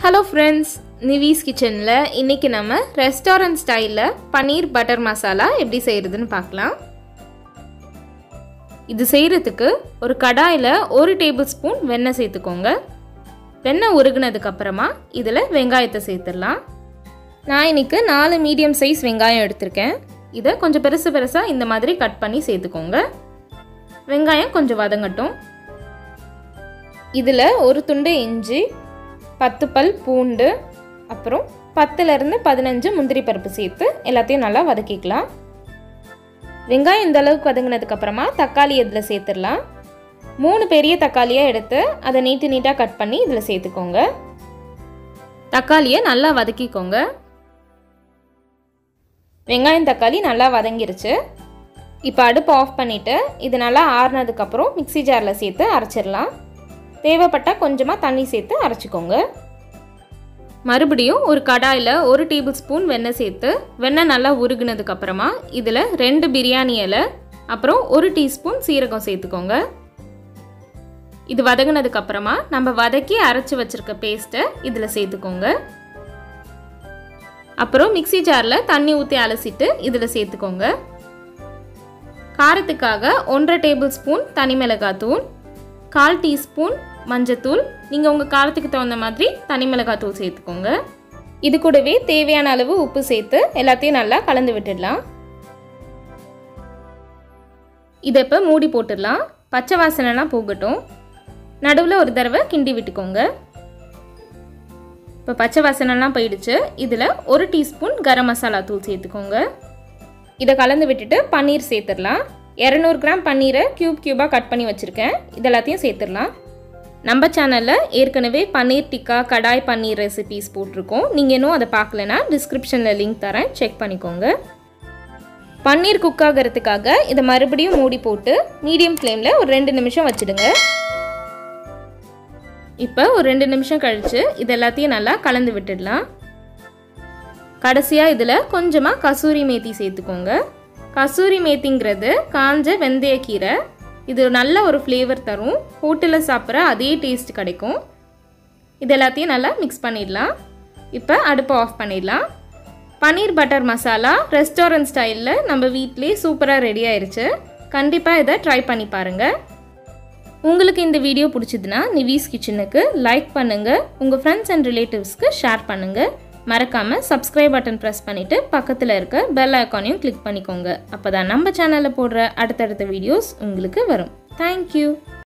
hello friends நிவிஸ் கிச்சனில் இன்றைக்கி நம்ம ரெஸ்டாரண்ட் ஸ்டைலில் பன்னீர் பட்டர் மசாலா எப்படி செய்கிறதுன்னு பார்க்கலாம் இது செய்கிறதுக்கு ஒரு கடாயில் ஒரு டேபிள் ஸ்பூன் வெண்ணெய் சேர்த்துக்கோங்க வெண்ணெய் உருகுனதுக்கு அப்புறமா இதில் வெங்காயத்தை சேர்த்துடலாம் நான் இன்னைக்கு நாலு மீடியம் சைஸ் வெங்காயம் எடுத்திருக்கேன் இதை கொஞ்சம் பெருசு பெருசாக இந்த மாதிரி கட் பண்ணி சேர்த்துக்கோங்க வெங்காயம் கொஞ்சம் வதங்கட்டும் இதில் ஒரு துண்டு இஞ்சி பத்து பல் பூண்டு அப்புறம் பத்துலேருந்து பதினஞ்சு முந்திரி பருப்பு சேர்த்து எல்லாத்தையும் நல்லா வதக்கிக்கலாம் வெங்காயம் இந்த அளவுக்கு வதங்கினதுக்கு அப்புறமா தக்காளி இதில் சேர்த்துடலாம் மூணு பெரிய தக்காளியாக எடுத்து அதை நீட்டு நீட்டாக கட் பண்ணி இதில் சேர்த்துக்கோங்க தக்காளியை நல்லா வதக்கிக்கோங்க வெங்காயம் தக்காளி நல்லா வதங்கிருச்சு இப்போ அடுப்பு ஆஃப் பண்ணிவிட்டு இது நல்லா ஆறுனதுக்கப்புறம் மிக்சி ஜாரில் சேர்த்து அரைச்சிடலாம் தேவைப்பட்டால் கொஞ்சமாக தண்ணி சேர்த்து அரைச்சிக்கோங்க மறுபடியும் ஒரு கடாயில் ஒரு டேபிள் ஸ்பூன் வெண்ணெய் சேர்த்து வெண்ணெய் நல்லா உருகுனதுக்கு அப்புறமா இதில் ரெண்டு பிரியாணி இலை அப்புறம் ஒரு டீஸ்பூன் சீரகம் சேர்த்துக்கோங்க இது வதங்கினதுக்கு அப்புறமா நம்ம வதக்கி அரைச்சி வச்சிருக்க பேஸ்ட்டை இதில் சேர்த்துக்கோங்க அப்புறம் மிக்சி ஜாரில் தண்ணி ஊற்றி அலசிட்டு இதில் சேர்த்துக்கோங்க காரத்துக்காக ஒன்றரை டேபிள் ஸ்பூன் தனி மிளகாத்தூள் கால் டீஸ்பூன் மஞ்சத்தூள் நீங்கள் உங்கள் காரத்துக்கு தகுந்த மாதிரி தனி மிளகாத்தூள் சேர்த்துக்கோங்க இது கூடவே தேவையான அளவு உப்பு சேர்த்து எல்லாத்தையும் நல்லா கலந்து விட்டுடலாம் இதை இப்போ மூடி போட்டுடலாம் பச்சை வாசனைலாம் போகட்டும் நடுவில் ஒரு தடவை கிண்டி விட்டுக்கோங்க இப்போ பச்சை வாசனைலாம் போயிடுச்சு இதில் ஒரு டீஸ்பூன் கரம் மசாலா தூள் சேர்த்துக்கோங்க இதை கலந்து விட்டுட்டு பன்னீர் சேர்த்துடலாம் இரநூறு கிராம் பன்னீரை க்யூப் க்யூபாக கட் பண்ணி வச்சுருக்கேன் இதெல்லாத்தையும் சேர்த்துடலாம் நம்ம சேனலில் ஏற்கனவே பன்னீர் டிக்கா கடாய் பன்னீர் ரெசிபீஸ் போட்டிருக்கோம் நீங்கள் இன்னும் அதை பார்க்கலனா டிஸ்கிரிப்ஷனில் லிங்க் தரேன் செக் பண்ணிக்கோங்க பன்னீர் குக் ஆகிறதுக்காக இதை மறுபடியும் மூடி போட்டு மீடியம் ஃப்ளேமில் ஒரு ரெண்டு நிமிஷம் வச்சுடுங்க இப்போ ஒரு ரெண்டு நிமிஷம் கழித்து இது எல்லாத்தையும் நல்லா கலந்து விட்டுடலாம் கடைசியாக இதில் கொஞ்சமாக கசூரி மேத்தி சேர்த்துக்கோங்க கசூரி மேத்திங்கிறது காஞ்ச வெந்தயக்கீரை இது நல்ல ஒரு ஃப்ளேவர் தரும் ஹோட்டலில் சாப்பிட்ற அதே டேஸ்ட் கிடைக்கும் இது எல்லாத்தையும் நல்லா மிக்ஸ் பண்ணிடலாம் இப்போ அடுப்பை ஆஃப் பண்ணிடலாம் பன்னீர் பட்டர் மசாலா ரெஸ்டாரண்ட் ஸ்டைலில் நம்ம வீட்டிலே சூப்பராக ரெடி ஆயிடுச்சு கண்டிப்பாக இதை ட்ரை பண்ணி பாருங்கள் உங்களுக்கு இந்த வீடியோ பிடிச்சதுன்னா நிவிஸ் கிச்சனுக்கு லைக் பண்ணுங்கள் உங்கள் ஃப்ரெண்ட்ஸ் அண்ட் ரிலேட்டிவ்ஸ்க்கு ஷேர் பண்ணுங்கள் மறக்காமல் சப்ஸ்கிரைப் பட்டன் ப்ரெஸ் பண்ணிவிட்டு பக்கத்தில் இருக்க பெல் ஐக்கானையும் கிளிக் பண்ணிக்கோங்க அப்போ தான் நம்ம சேனலில் போடுற அடுத்தடுத்த வீடியோஸ் உங்களுக்கு வரும் தேங்க்யூ